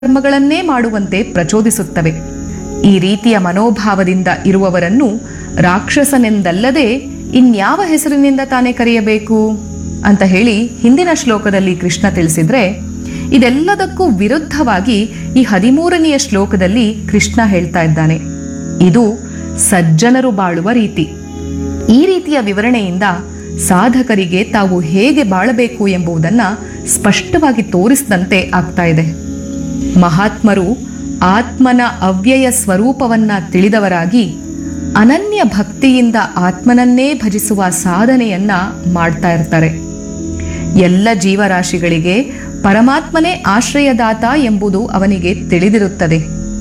ಕರ್ಮಗಳನ್ನೇ ಮಾಡುವಂತೆ ಪ್ರಚೋದಿಸುತ್ತವೆ ಈ ರೀತಿಯ ಮನೋಭಾವದಿಂದ ಇರುವವರನ್ನು ರಾಕ್ಷಸನೆಂದಲ್ಲದೆ ಇನ್ಯಾವ ಹೆಸರಿನಿಂದ ತಾನೇ ಕರೆಯಬೇಕು ಅಂತ ಹೇಳಿ ಹಿಂದಿನ ಶ್ಲೋಕದಲ್ಲಿ ಕೃಷ್ಣ ತಿಳಿಸಿದ್ರೆ ಇದೆಲ್ಲದಕ್ಕೂ ವಿರುದ್ಧವಾಗಿ ಈ ಹದಿಮೂರನೆಯ ಶ್ಲೋಕದಲ್ಲಿ ಕೃಷ್ಣ ಹೇಳ್ತಾ ಇದ್ದಾನೆ ಇದು ಸಜ್ಜನರು ಬಾಳುವ ರೀತಿ ಈ ರೀತಿಯ ವಿವರಣೆಯಿಂದ ಸಾಧಕರಿಗೆ ತಾವು ಹೇಗೆ ಬಾಳಬೇಕು ಎಂಬುದನ್ನ ಸ್ಪಷ್ಟವಾಗಿ ತೋರಿಸಿದಂತೆ ಆಗ್ತಾ ಇದೆ ಮಹಾತ್ಮರು ಆತ್ಮನ ಅವ್ಯಯ ಸ್ವರೂಪವನ್ನ ತಿಳಿದವರಾಗಿ ಅನನ್ಯ ಭಕ್ತಿಯಿಂದ ಆತ್ಮನನ್ನೇ ಭಜಿಸುವ ಸಾಧನೆಯನ್ನ ಮಾಡ್ತಾ ಇರ್ತಾರೆ ಎಲ್ಲ ಜೀವರಾಶಿಗಳಿಗೆ ಪರಮಾತ್ಮನೇ ಆಶ್ರಯದಾತ ಎಂಬುದು ಅವನಿಗೆ ತಿಳಿದಿರುತ್ತದೆ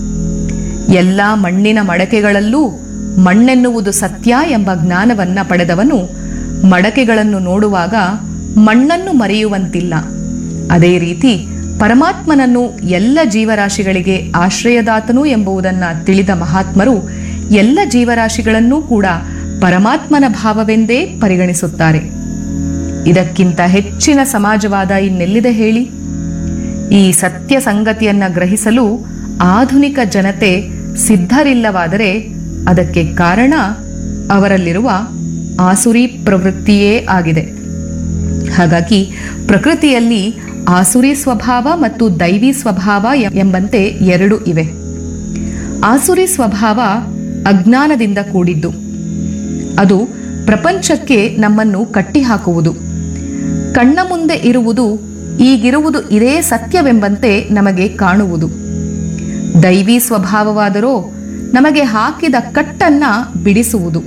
ಎಲ್ಲ ಮಣ್ಣಿನ ಮಡಕೆಗಳಲ್ಲೂ ಮಣ್ಣೆನ್ನುವುದು ಸತ್ಯ ಎಂಬ ಜ್ಞಾನವನ್ನ ಪಡೆದವನು ಮಡಕೆಗಳನ್ನು ನೋಡುವಾಗ ಮಣ್ಣನ್ನು ಮರೆಯುವಂತಿಲ್ಲ ಅದೇ ರೀತಿ ಪರಮಾತ್ಮನನ್ನು ಎಲ್ಲ ಜೀವರಾಶಿಗಳಿಗೆ ಆಶ್ರಯದಾತನು ಎಂಬುದನ್ನ ತಿಳಿದ ಮಹಾತ್ಮರು ಎಲ್ಲ ಜೀವರಾಶಿಗಳನ್ನೂ ಕೂಡ ಪರಮಾತ್ಮನ ಭಾವವೆಂದೇ ಪರಿಗಣಿಸುತ್ತಾರೆ ಇದಕ್ಕಿಂತ ಹೆಚ್ಚಿನ ಸಮಾಜವಾದ ಇನ್ನೆಲ್ಲಿದೆ ಹೇಳಿ ಈ ಸತ್ಯ ಸಂಗತಿಯನ್ನ ಗ್ರಹಿಸಲು ಆಧುನಿಕ ಜನತೆ ಸಿದ್ಧರಿಲ್ಲವಾದರೆ ಅದಕ್ಕೆ ಕಾರಣ ಅವರಲ್ಲಿರುವ ಆಸುರಿ ಪ್ರವೃತ್ತಿಯೇ ಆಗಿದೆ ಹಾಗಾಗಿ ಪ್ರಕೃತಿಯಲ್ಲಿ ಆಸುರಿ ಸ್ವಭಾವ ಮತ್ತು ದೈವಿ ಸ್ವಭಾವ ಎಂ- ಎಂಬಂತೆ ಎರಡು ಇವೆ ಆಸುರಿ ಸ್ವಭಾವ ಅಜ್ಞಾನದಿಂದ ಕೂಡಿದ್ದು ಅದು ಪ್ರಪಂಚಕ್ಕೆ ನಮ್ಮನ್ನು ಕಟ್ಟಿಹಾಕುವುದು ಕಣ್ಣ ಮುಂದೆ ಇರುವುದು ಈಗಿರುವುದು ಇದೇ ಸತ್ಯವೆಂಬಂತೆ ನಮಗೆ ಕಾಣುವುದು ದೈವಿ ಸ್ವಭಾವವಾದರೋ ನಮಗೆ ಹಾಕಿದ ಕಟ್ಟನ್ನ ಬಿಡಿಸುವುದು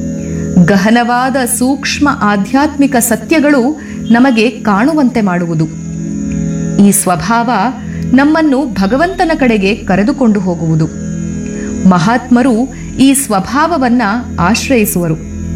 ಗಹನವಾದ ಸೂಕ್ಷ್ಮ ಆಧ್ಯಾತ್ಮಿಕ ಸತ್ಯಗಳು ನಮಗೆ ಕಾಣುವಂತೆ ಮಾಡುವುದು ಈ ಸ್ವಭಾವ ನಮ್ಮನ್ನು ಭಗವಂತನ ಕಡೆಗೆ ಕರೆದುಕೊಂಡು ಹೋಗುವುದು ಮಹಾತ್ಮರು ಈ ಸ್ವಭಾವವನ್ನ ಆಶ್ರಯಿಸುವರು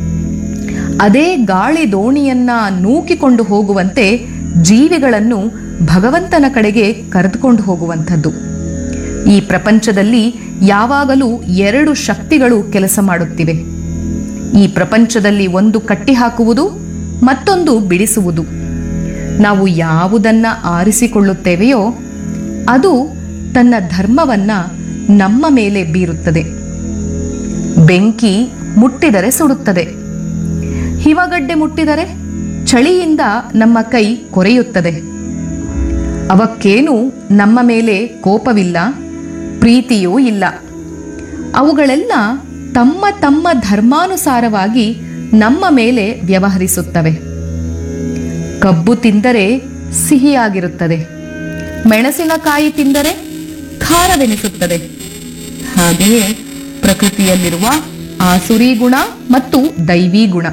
ಅದೇ ಗಾಳಿ ದೋಣಿಯನ್ನ ನೂಕಿಕೊಂಡು ಹೋಗುವಂತೆ ಜೀವಿಗಳನ್ನು ಭಗವಂತನ ಕಡೆಗೆ ಕರೆದುಕೊಂಡು ಹೋಗುವಂಥದ್ದು ಈ ಪ್ರಪಂಚದಲ್ಲಿ ಯಾವಾಗಲೂ ಎರಡು ಶಕ್ತಿಗಳು ಕೆಲಸ ಮಾಡುತ್ತಿವೆ ಈ ಪ್ರಪಂಚದಲ್ಲಿ ಒಂದು ಕಟ್ಟಿಹಾಕುವುದು ಮತ್ತೊಂದು ಬಿಡಿಸುವುದು ನಾವು ಯಾವುದನ್ನ ಆರಿಸಿಕೊಳ್ಳುತ್ತೇವೆಯೋ ಅದು ತನ್ನ ಧರ್ಮವನ್ನ ನಮ್ಮ ಮೇಲೆ ಬೀರುತ್ತದೆ ಬೆಂಕಿ ಮುಟ್ಟಿದರೆ ಸುಡುತ್ತದೆ ಹಿಮಗಡ್ಡೆ ಮುಟ್ಟಿದರೆ ಚಳಿಯಿಂದ ನಮ್ಮ ಕೈ ಕೊರೆಯುತ್ತದೆ ಅವಕ್ಕೇನು ನಮ್ಮ ಮೇಲೆ ಕೋಪವಿಲ್ಲ ಪ್ರೀತಿಯೂ ಇಲ್ಲ ಅವುಗಳೆಲ್ಲ ತಮ್ಮ ತಮ್ಮ ಧರ್ಮಾನುಸಾರವಾಗಿ ನಮ್ಮ ಮೇಲೆ ವ್ಯವಹರಿಸುತ್ತವೆ ಕಬ್ಬು ತಿಂದರೆ ಸಿಹಿಯಾಗಿರುತ್ತದೆ ಮೆಣಸಿನಕಾಯಿ ತಿಂದರೆ ಖಾರವೆನಿಸುತ್ತದೆ ಹಾಗೆಯೇ ಪ್ರಕೃತಿಯಲ್ಲಿರುವ ಆಸುರಿ ಗುಣ ಮತ್ತು ದೈವಿ ಗುಣ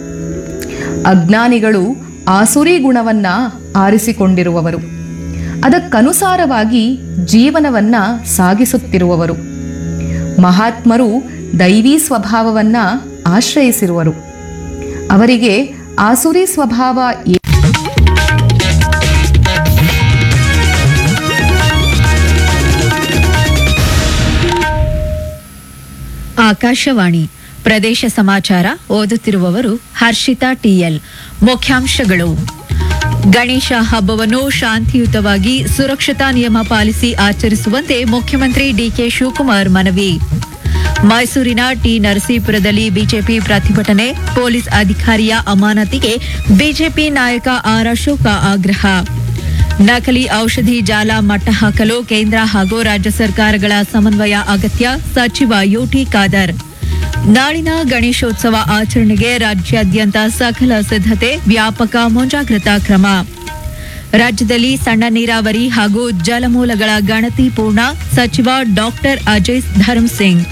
ಅಜ್ಞಾನಿಗಳು ಆಸುರಿ ಗುಣವನ್ನ ಆರಿಸಿಕೊಂಡಿರುವವರು ಅದಕ್ಕನುಸಾರವಾಗಿ ಜೀವನವನ್ನ ಸಾಗಿಸುತ್ತಿರುವವರು ಮಹಾತ್ಮರು ದೈವಿ ಸ್ವಭಾವವನ್ನ ಆಶ್ರಯಿಸಿರುವರು ಅವರಿಗೆ ಆಸುರಿ ಸ್ವಭಾವ ಏ- ಆಕಾಶವಾಣಿ ಪ್ರದೇಶ ಸಮಾಚಾರ ಓದುತ್ತಿರುವವರು ಹರ್ಷಿತಾ ಟಿಎಲ್ ಮುಖ್ಯಾಂಶಗಳು ಗಣೇಶ ಹಬ್ಬವನ್ನು ಶಾಂತಿಯುತವಾಗಿ ಸುರಕ್ಷತಾ ನಿಯಮ ಪಾಲಿಸಿ ಆಚರಿಸುವಂತೆ ಮುಖ್ಯಮಂತ್ರಿ ಡಿಕೆ ಶಿವಕುಮಾರ್ ಮನವಿ ಮೈಸೂರಿನ ಟಿ ನರಸೀಪುರದಲ್ಲಿ ಬಿಜೆಪಿ ಪ್ರತಿಭಟನೆ ಪೊಲೀಸ್ ಅಧಿಕಾರಿಯ ಅಮಾನತಿಗೆ ಬಿಜೆಪಿ ನಾಯಕ ಆರ್ ಅಶೋಕ ಆಗ್ರಹ ನಕಲಿ ಔಷಧಿ ಜಾಲ ಮಟ್ಟ ಹಾಕಲು ಕೇಂದ್ರ ಹಾಗೂ ರಾಜ್ಯ ಸರ್ಕಾರಗಳ ಸಮನ್ವಯ ಅಗತ್ಯ ಸಚಿವ ಯುಟಿ ಖಾದರ್ ನಾಳಿನ ಗಣೇಶೋತ್ಸವ ಆಚರಣೆಗೆ ರಾಜ್ಯಾದ್ಯಂತ ಸಕಲ ಸಿದ್ಧತೆ ವ್ಯಾಪಕ ಮುಂಜಾಗ್ರತಾ ಕ್ರಮ ರಾಜ್ಯದಲ್ಲಿ ಸಣ್ಣ ನೀರಾವರಿ ಹಾಗೂ ಜಲಮೂಲಗಳ ಗಣತಿ ಪೂರ್ಣ ಸಚಿವ ಡಾಕ್ಟರ್ ಅಜಯ್ ಧರ್ಮ್ ಸಿಂಗ್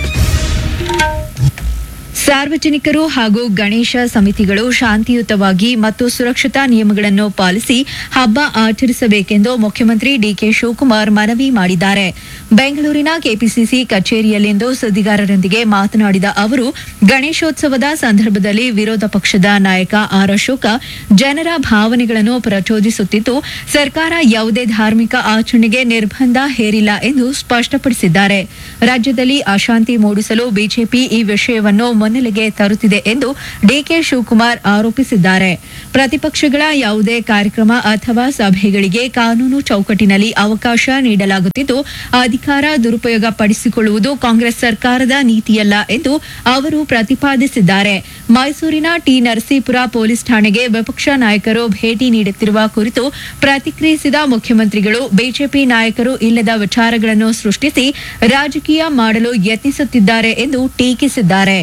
ಸಾರ್ವಜನಿಕರು ಹಾಗೂ ಗಣೇಶ ಸಮಿತಿಗಳು ಶಾಂತಿಯುತವಾಗಿ ಮತ್ತು ಸುರಕ್ಷತಾ ನಿಯಮಗಳನ್ನು ಪಾಲಿಸಿ ಹಬ್ಬ ಆಚರಿಸಬೇಕೆಂದು ಮುಖ್ಯಮಂತ್ರಿ ಡಿಕೆ ಶಿವಕುಮಾರ್ ಮನವಿ ಮಾಡಿದ್ದಾರೆ ಬೆಂಗಳೂರಿನ ಕೆಪಿಸಿಸಿ ಕಚೇರಿಯಲ್ಲಿಂದು ಸುದ್ದಿಗಾರರೊಂದಿಗೆ ಮಾತನಾಡಿದ ಅವರು ಗಣೇಶೋತ್ಸವದ ಸಂದರ್ಭದಲ್ಲಿ ವಿರೋಧ ಪಕ್ಷದ ನಾಯಕ ಆರ್ ಅಶೋಕ ಜನರ ಭಾವನೆಗಳನ್ನು ಪ್ರಚೋದಿಸುತ್ತಿದ್ದು ಸರ್ಕಾರ ಯಾವುದೇ ಧಾರ್ಮಿಕ ಆಚರಣೆಗೆ ನಿರ್ಬಂಧ ಹೇರಿಲ್ಲ ಎಂದು ಸ್ಪಷ್ಟಪಡಿಸಿದ್ದಾರೆ ರಾಜ್ಯದಲ್ಲಿ ಅಶಾಂತಿ ಮೂಡಿಸಲು ಬಿಜೆಪಿ ಈ ವಿಷಯವನ್ನು ಮುನ್ನೆಲೆಗೆ ತರುತ್ತಿದೆ ಎಂದು ಡಿಕೆ ಶಿವಕುಮಾರ್ ಆರೋಪಿಸಿದ್ದಾರೆ ಪ್ರತಿಪಕ್ಷಗಳ ಯಾವುದೇ ಕಾರ್ಯಕ್ರಮ ಅಥವಾ ಸಭೆಗಳಿಗೆ ಕಾನೂನು ಚೌಕಟ್ಟಿನಲ್ಲಿ ಅವಕಾಶ ನೀಡಲಾಗುತ್ತಿದ್ದು ಅಧಿಕಾರ ದುರುಪಯೋಗ ಪಡಿಸಿಕೊಳ್ಳುವುದು ಕಾಂಗ್ರೆಸ್ ಸರ್ಕಾರದ ನೀತಿಯಲ್ಲ ಎಂದು ಅವರು ಪ್ರತಿಪಾದಿಸಿದ್ದಾರೆ ಮೈಸೂರಿನ ಟಿ ನರಸೀಪುರ ಪೊಲೀಸ್ ಠಾಣೆಗೆ ವಿಪಕ್ಷ ನಾಯಕರು ಭೇಟಿ ನೀಡುತ್ತಿರುವ ಕುರಿತು ಪ್ರತಿಕ್ರಿಯಿಸಿದ ಮುಖ್ಯಮಂತ್ರಿಗಳು ಬಿಜೆಪಿ ನಾಯಕರು ಇಲ್ಲದ ವಿಚಾರಗಳನ್ನು ಸೃಷ್ಟಿಸಿ ರಾಜಕೀಯ ಮಾಡಲು ಯತ್ನಿಸುತ್ತಿದ್ದಾರೆ ಎಂದು ಟೀಕಿಸಿದ್ದಾರೆ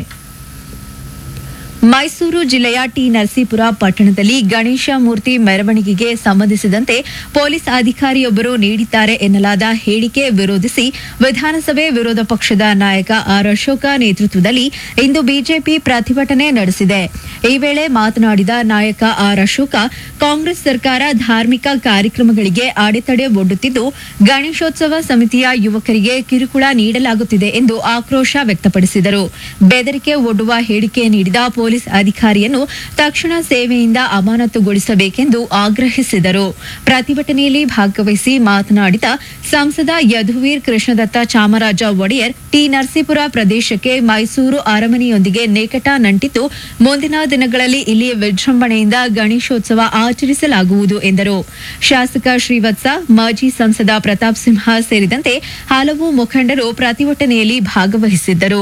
ಮೈಸೂರು ಜಿಲ್ಲೆಯ ಟಿ ನರಸೀಪುರ ಪಟ್ಟಣದಲ್ಲಿ ಗಣೇಶ ಮೂರ್ತಿ ಮೆರವಣಿಗೆಗೆ ಸಂಬಂಧಿಸಿದಂತೆ ಪೊಲೀಸ್ ಅಧಿಕಾರಿಯೊಬ್ಬರು ನೀಡಿದ್ದಾರೆ ಎನ್ನಲಾದ ಹೇಳಿಕೆ ವಿರೋಧಿಸಿ ವಿಧಾನಸಭೆ ವಿರೋಧ ಪಕ್ಷದ ನಾಯಕ ಆರ್ ಅಶೋಕ ನೇತೃತ್ವದಲ್ಲಿ ಇಂದು ಬಿಜೆಪಿ ಪ್ರತಿಭಟನೆ ನಡೆಸಿದೆ ಈ ವೇಳೆ ಮಾತನಾಡಿದ ನಾಯಕ ಆರ್ ಅಶೋಕ ಕಾಂಗ್ರೆಸ್ ಸರ್ಕಾರ ಧಾರ್ಮಿಕ ಕಾರ್ಯಕ್ರಮಗಳಿಗೆ ಅಡೆತಡೆ ಒಡ್ಡುತ್ತಿದ್ದು ಗಣೇಶೋತ್ಸವ ಸಮಿತಿಯ ಯುವಕರಿಗೆ ಕಿರುಕುಳ ನೀಡಲಾಗುತ್ತಿದೆ ಎಂದು ಆಕ್ರೋಶ ವ್ಯಕ್ತಪಡಿಸಿದರು ಬೆದರಿಕೆ ಒಡ್ಡುವ ಹೇಳಿಕೆ ನೀಡಿದ ಪೊಲೀಸ್ ಅಧಿಕಾರಿಯನ್ನು ತಕ್ಷಣ ಸೇವೆಯಿಂದ ಅಮಾನತುಗೊಳಿಸಬೇಕೆಂದು ಆಗ್ರಹಿಸಿದರು ಪ್ರತಿಭಟನೆಯಲ್ಲಿ ಭಾಗವಹಿಸಿ ಮಾತನಾಡಿದ ಸಂಸದ ಯದುವೀರ್ ಕೃಷ್ಣದತ್ತ ಚಾಮರಾಜ ಒಡೆಯರ್ ಟಿ ನರಸೀಪುರ ಪ್ರದೇಶಕ್ಕೆ ಮೈಸೂರು ಅರಮನೆಯೊಂದಿಗೆ ನಿಕಟ ನಂಟಿದ್ದು ಮುಂದಿನ ದಿನಗಳಲ್ಲಿ ಇಲ್ಲಿ ವಿಜೃಂಭಣೆಯಿಂದ ಗಣೇಶೋತ್ಸವ ಆಚರಿಸಲಾಗುವುದು ಎಂದರು ಶಾಸಕ ಶ್ರೀವತ್ಸ ಮಾಜಿ ಸಂಸದ ಪ್ರತಾಪ್ ಸಿಂಹ ಸೇರಿದಂತೆ ಹಲವು ಮುಖಂಡರು ಪ್ರತಿಭಟನೆಯಲ್ಲಿ ಭಾಗವಹಿಸಿದ್ದರು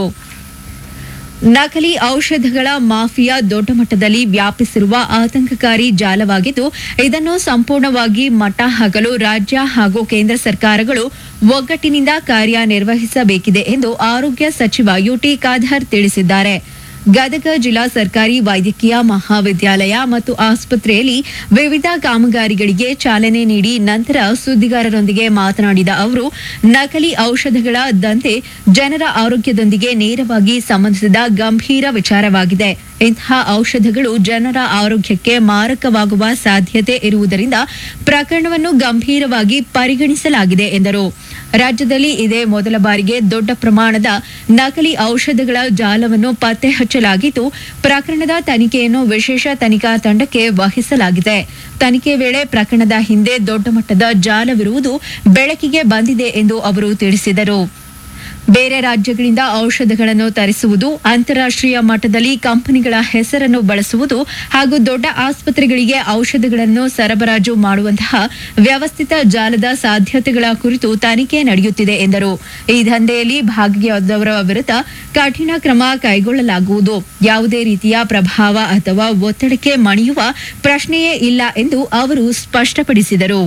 ನಕಲಿ ಔಷಧಗಳ ಮಾಫಿಯಾ ದೊಡ್ಡ ಮಟ್ಟದಲ್ಲಿ ವ್ಯಾಪಿಸಿರುವ ಆತಂಕಕಾರಿ ಜಾಲವಾಗಿದ್ದು ಇದನ್ನು ಸಂಪೂರ್ಣವಾಗಿ ಮಟ್ಟ ಹಾಕಲು ರಾಜ್ಯ ಹಾಗೂ ಕೇಂದ್ರ ಸರ್ಕಾರಗಳು ಒಗ್ಗಟ್ಟಿನಿಂದ ಕಾರ್ಯನಿರ್ವಹಿಸಬೇಕಿದೆ ಎಂದು ಆರೋಗ್ಯ ಸಚಿವ ಯುಟಿ ಖಾದರ್ ತಿಳಿಸಿದ್ದಾರೆ ಗದಗ ಜಿಲ್ಲಾ ಸರ್ಕಾರಿ ವೈದ್ಯಕೀಯ ಮಹಾವಿದ್ಯಾಲಯ ಮತ್ತು ಆಸ್ಪತ್ರೆಯಲ್ಲಿ ವಿವಿಧ ಕಾಮಗಾರಿಗಳಿಗೆ ಚಾಲನೆ ನೀಡಿ ನಂತರ ಸುದ್ದಿಗಾರರೊಂದಿಗೆ ಮಾತನಾಡಿದ ಅವರು ನಕಲಿ ಔಷಧಗಳ ದಂತೆ ಜನರ ಆರೋಗ್ಯದೊಂದಿಗೆ ನೇರವಾಗಿ ಸಂಬಂಧಿಸಿದ ಗಂಭೀರ ವಿಚಾರವಾಗಿದೆ ಇಂತಹ ಔಷಧಗಳು ಜನರ ಆರೋಗ್ಯಕ್ಕೆ ಮಾರಕವಾಗುವ ಸಾಧ್ಯತೆ ಇರುವುದರಿಂದ ಪ್ರಕರಣವನ್ನು ಗಂಭೀರವಾಗಿ ಪರಿಗಣಿಸಲಾಗಿದೆ ಎಂದರು ರಾಜ್ಯದಲ್ಲಿ ಇದೇ ಮೊದಲ ಬಾರಿಗೆ ದೊಡ್ಡ ಪ್ರಮಾಣದ ನಕಲಿ ಔಷಧಗಳ ಜಾಲವನ್ನು ಪತ್ತೆ ಹಚ್ಚಲಾಗಿದ್ದು ಪ್ರಕರಣದ ತನಿಖೆಯನ್ನು ವಿಶೇಷ ತನಿಖಾ ತಂಡಕ್ಕೆ ವಹಿಸಲಾಗಿದೆ ತನಿಖೆ ವೇಳೆ ಪ್ರಕರಣದ ಹಿಂದೆ ದೊಡ್ಡ ಮಟ್ಟದ ಜಾಲವಿರುವುದು ಬೆಳಕಿಗೆ ಬಂದಿದೆ ಎಂದು ಅವರು ತಿಳಿಸಿದರು ಬೇರೆ ರಾಜ್ಯಗಳಿಂದ ಔಷಧಗಳನ್ನು ತರಿಸುವುದು ಅಂತಾರಾಷ್ಟ್ರೀಯ ಮಟ್ಟದಲ್ಲಿ ಕಂಪನಿಗಳ ಹೆಸರನ್ನು ಬಳಸುವುದು ಹಾಗೂ ದೊಡ್ಡ ಆಸ್ಪತ್ರೆಗಳಿಗೆ ಔಷಧಗಳನ್ನು ಸರಬರಾಜು ಮಾಡುವಂತಹ ವ್ಯವಸ್ಥಿತ ಜಾಲದ ಸಾಧ್ಯತೆಗಳ ಕುರಿತು ತನಿಖೆ ನಡೆಯುತ್ತಿದೆ ಎಂದರು ಈ ದಂಧೆಯಲ್ಲಿ ಭಾಗಿಯಾದವರ ವಿರುದ್ಧ ಕಠಿಣ ಕ್ರಮ ಕೈಗೊಳ್ಳಲಾಗುವುದು ಯಾವುದೇ ರೀತಿಯ ಪ್ರಭಾವ ಅಥವಾ ಒತ್ತಡಕ್ಕೆ ಮಣಿಯುವ ಪ್ರಶ್ನೆಯೇ ಇಲ್ಲ ಎಂದು ಅವರು ಸ್ಪಷ್ಟಪಡಿಸಿದರು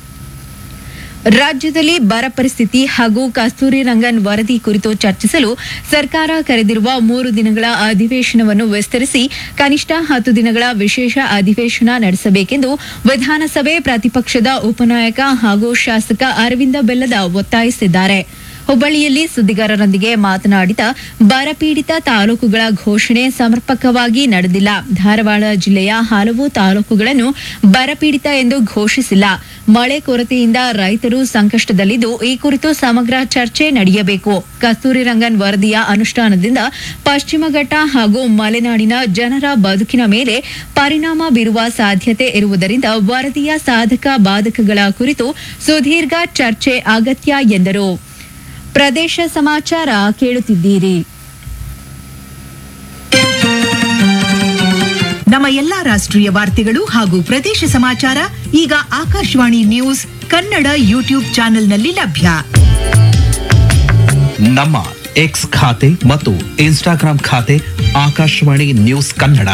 ರಾಜ್ಯದಲ್ಲಿ ಬರ ಪರಿಸ್ಥಿತಿ ಹಾಗೂ ಕಸ್ತೂರಿ ರಂಗನ್ ವರದಿ ಕುರಿತು ಚರ್ಚಿಸಲು ಸರ್ಕಾರ ಕರೆದಿರುವ ಮೂರು ದಿನಗಳ ಅಧಿವೇಶನವನ್ನು ವಿಸ್ತರಿಸಿ ಕನಿಷ್ಠ ಹತ್ತು ದಿನಗಳ ವಿಶೇಷ ಅಧಿವೇಶನ ನಡೆಸಬೇಕೆಂದು ವಿಧಾನಸಭೆ ಪ್ರತಿಪಕ್ಷದ ಉಪನಾಯಕ ಹಾಗೂ ಶಾಸಕ ಅರವಿಂದ ಬೆಲ್ಲದ ಒತ್ತಾಯಿಸಿದ್ದಾರೆ ಹುಬ್ಬಳ್ಳಿಯಲ್ಲಿ ಸುದ್ದಿಗಾರರೊಂದಿಗೆ ಮಾತನಾಡಿದ ಬರಪೀಡಿತ ತಾಲೂಕುಗಳ ಘೋಷಣೆ ಸಮರ್ಪಕವಾಗಿ ನಡೆದಿಲ್ಲ ಧಾರವಾಡ ಜಿಲ್ಲೆಯ ಹಲವು ತಾಲೂಕುಗಳನ್ನು ಬರಪೀಡಿತ ಎಂದು ಘೋಷಿಸಿಲ್ಲ ಮಳೆ ಕೊರತೆಯಿಂದ ರೈತರು ಸಂಕಷ್ಟದಲ್ಲಿದ್ದು ಈ ಕುರಿತು ಸಮಗ್ರ ಚರ್ಚೆ ನಡೆಯಬೇಕು ಕಸ್ತೂರಿ ರಂಗನ್ ವರದಿಯ ಅನುಷ್ಠಾನದಿಂದ ಪಶ್ಚಿಮ ಘಟ್ಟ ಹಾಗೂ ಮಲೆನಾಡಿನ ಜನರ ಬದುಕಿನ ಮೇಲೆ ಪರಿಣಾಮ ಬೀರುವ ಸಾಧ್ಯತೆ ಇರುವುದರಿಂದ ವರದಿಯ ಸಾಧಕ ಬಾಧಕಗಳ ಕುರಿತು ಸುದೀರ್ಘ ಚರ್ಚೆ ಅಗತ್ಯ ಎಂದರು ಪ್ರದೇಶ ಸಮಾಚಾರ ಕೇಳುತ್ತಿದ್ದೀರಿ ನಮ್ಮ ಎಲ್ಲಾ ರಾಷ್ಟ್ರೀಯ ವಾರ್ತೆಗಳು ಹಾಗೂ ಪ್ರದೇಶ ಸಮಾಚಾರ ಈಗ ಆಕಾಶವಾಣಿ ನ್ಯೂಸ್ ಕನ್ನಡ ಯೂಟ್ಯೂಬ್ ಚಾನೆಲ್ನಲ್ಲಿ ಲಭ್ಯ ನಮ್ಮ ಎಕ್ಸ್ ಖಾತೆ ಮತ್ತು ಇನ್ಸ್ಟಾಗ್ರಾಂ ಖಾತೆ ಆಕಾಶವಾಣಿ ನ್ಯೂಸ್ ಕನ್ನಡ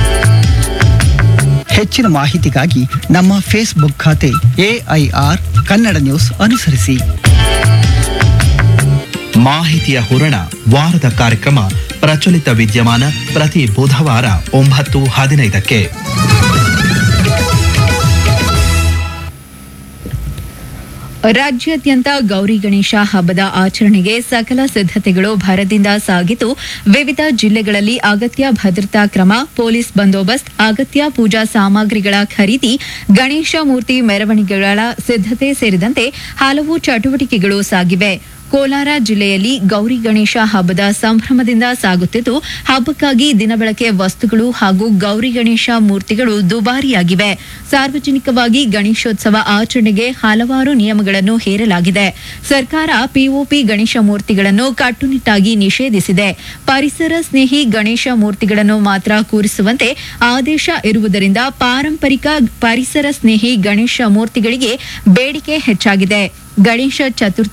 ಹೆಚ್ಚಿನ ಮಾಹಿತಿಗಾಗಿ ನಮ್ಮ ಫೇಸ್ಬುಕ್ ಖಾತೆ ಎಐಆರ್ ಕನ್ನಡ ನ್ಯೂಸ್ ಅನುಸರಿಸಿ ಮಾಹಿತಿಯ ಹೂರಣ ವಾರದ ಕಾರ್ಯಕ್ರಮ ಪ್ರಚಲಿತ ವಿದ್ಯಮಾನ ಪ್ರತಿ ಬುಧವಾರ ಒಂಬತ್ತು ಹದಿನೈದಕ್ಕೆ ರಾಜ್ಯಾದ್ಯಂತ ಗೌರಿ ಗಣೇಶ ಹಬ್ಬದ ಆಚರಣೆಗೆ ಸಕಲ ಸಿದ್ಧತೆಗಳು ಭರದಿಂದ ಸಾಗಿದ್ದು ವಿವಿಧ ಜಿಲ್ಲೆಗಳಲ್ಲಿ ಅಗತ್ಯ ಭದ್ರತಾ ಕ್ರಮ ಪೊಲೀಸ್ ಬಂದೋಬಸ್ತ್ ಅಗತ್ಯ ಪೂಜಾ ಸಾಮಗ್ರಿಗಳ ಖರೀದಿ ಗಣೇಶ ಮೂರ್ತಿ ಮೆರವಣಿಗೆಗಳ ಸಿದ್ಧತೆ ಸೇರಿದಂತೆ ಹಲವು ಚಟುವಟಿಕೆಗಳು ಸಾಗಿವೆ ಕೋಲಾರ ಜಿಲ್ಲೆಯಲ್ಲಿ ಗೌರಿ ಗಣೇಶ ಹಬ್ಬದ ಸಂಭ್ರಮದಿಂದ ಸಾಗುತ್ತಿದ್ದು ಹಬ್ಬಕ್ಕಾಗಿ ದಿನಬಳಕೆ ವಸ್ತುಗಳು ಹಾಗೂ ಗೌರಿ ಗಣೇಶ ಮೂರ್ತಿಗಳು ದುಬಾರಿಯಾಗಿವೆ ಸಾರ್ವಜನಿಕವಾಗಿ ಗಣೇಶೋತ್ಸವ ಆಚರಣೆಗೆ ಹಲವಾರು ನಿಯಮಗಳನ್ನು ಹೇರಲಾಗಿದೆ ಸರ್ಕಾರ ಪಿಒಪಿ ಗಣೇಶ ಮೂರ್ತಿಗಳನ್ನು ಕಟ್ಟುನಿಟ್ಟಾಗಿ ನಿಷೇಧಿಸಿದೆ ಪರಿಸರ ಸ್ನೇಹಿ ಗಣೇಶ ಮೂರ್ತಿಗಳನ್ನು ಮಾತ್ರ ಕೂರಿಸುವಂತೆ ಆದೇಶ ಇರುವುದರಿಂದ ಪಾರಂಪರಿಕ ಪರಿಸರ ಸ್ನೇಹಿ ಗಣೇಶ ಮೂರ್ತಿಗಳಿಗೆ ಬೇಡಿಕೆ ಹೆಚ್ಚಾಗಿದೆ ಗಣೇಶ ಚತುರ್ಥಿ